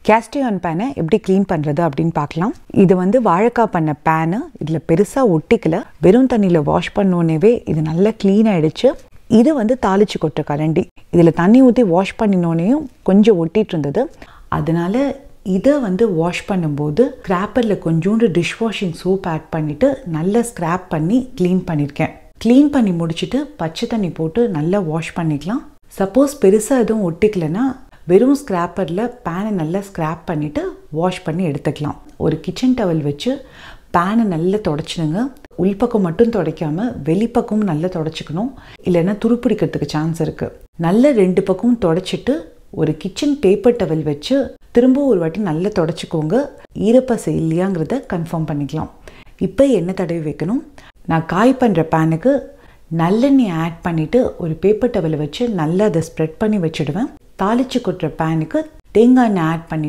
கேஸ்டியான் பேனை எப்படி க்ளீன் பண்ணுறது அப்படின்னு பார்க்கலாம் இது வந்து வாழைக்காய் பண்ண பேனு இதில் பெருசாக ஒட்டிக்கல வெறும் தண்ணியில் வாஷ் பண்ணோன்னே இது நல்லா க்ளீன் ஆயிடுச்சு இது வந்து தாளிச்சு கொட்டுற கரண்டி இதில் தண்ணி ஊற்றி வாஷ் பண்ணினோடனையும் கொஞ்சம் ஒட்டிட்டு இருந்தது அதனால இதை வந்து வாஷ் பண்ணும்போது ஸ்க்ராப்பரில் கொஞ்சோண்டு டிஷ் வாஷிங் சோப் ஆட் பண்ணிவிட்டு நல்லா ஸ்க்ராப் பண்ணி க்ளீன் பண்ணியிருக்கேன் க்ளீன் பண்ணி முடிச்சுட்டு பச்சை தண்ணி போட்டு நல்லா வாஷ் பண்ணிக்கலாம் சப்போஸ் பெருசாக எதுவும் ஒட்டிக்கலைன்னா வெறும் ஸ்க்ராப்பரில் பேனை நல்லா ஸ்க்ராப் பண்ணிவிட்டு வாஷ் பண்ணி எடுத்துக்கலாம் ஒரு கிச்சன் டவல் வச்சு பேனை நல்லா தொடச்சிடுங்க உள்பக்கம் மட்டும் துடைக்காம வெளிப்பக்கமும் நல்லா தொடச்சிக்கணும் இல்லைன்னா துருப்பிடிக்கிறதுக்கு சான்ஸ் இருக்குது நல்ல ரெண்டு பக்கமும் தொடச்சிட்டு ஒரு கிச்சன் பேப்பர் டவல் வச்சு திரும்ப ஒரு வாட்டி நல்லா தொடச்சிக்கோங்க ஈரப்பசை இல்லையாங்கிறத கன்ஃபார்ம் பண்ணிக்கலாம் இப்போ எண்ணெய் தடவி வைக்கணும் நான் காய் பண்ணுற பேனுக்கு நல்லெண்ணெய் ஆட் பண்ணிவிட்டு ஒரு பேப்பர் டவலை வச்சு நல்லா அதை ஸ்ப்ரெட் பண்ணி வச்சுடுவேன் தாளிச்சு கொட்டுற பேனுக்கு தேங்காய் எண்ணெய் ஆட் பண்ணி